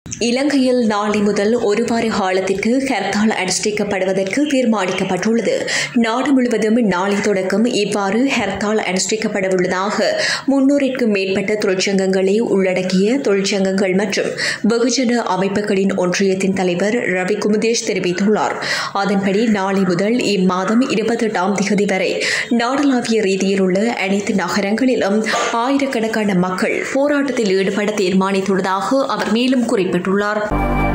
இலங்கையில் நாளை முதல் ஒரு வார காலத்திற்கு ஹர்த்தால் அனுஷ்டிக்கப்படுவதற்கு தீர்மானிக்கப்பட்டுள்ளது நாடு முழுவதும் நாளை தொடக்கம் இவ்வாறு ஹர்த்தால் அனுஷ்டிக்கப்படவுள்ளதாக முன்னூறிற்கும் மேற்பட்ட தொழிற்சங்கங்களை உள்ளடக்கிய தொழிற்சங்கங்கள் மற்றும் வெகுஜன அமைப்புகளின் ஒன்றியத்தின் தலைவர் ரவி குமுதேஷ் தெரிவித்துள்ளார் அதன்படி நாளை முதல் இம்மாதம் இருபத்தெட்டாம் திகதி வரை நாடளாவிய ரீதியில் உள்ள அனைத்து நகரங்களிலும் ஆயிரக்கணக்கான மக்கள் போராட்டத்தில் ஈடுபட தீர்மானித்துள்ளதாக அவர் மேலும் குறிப்பிட்டுள்ளார்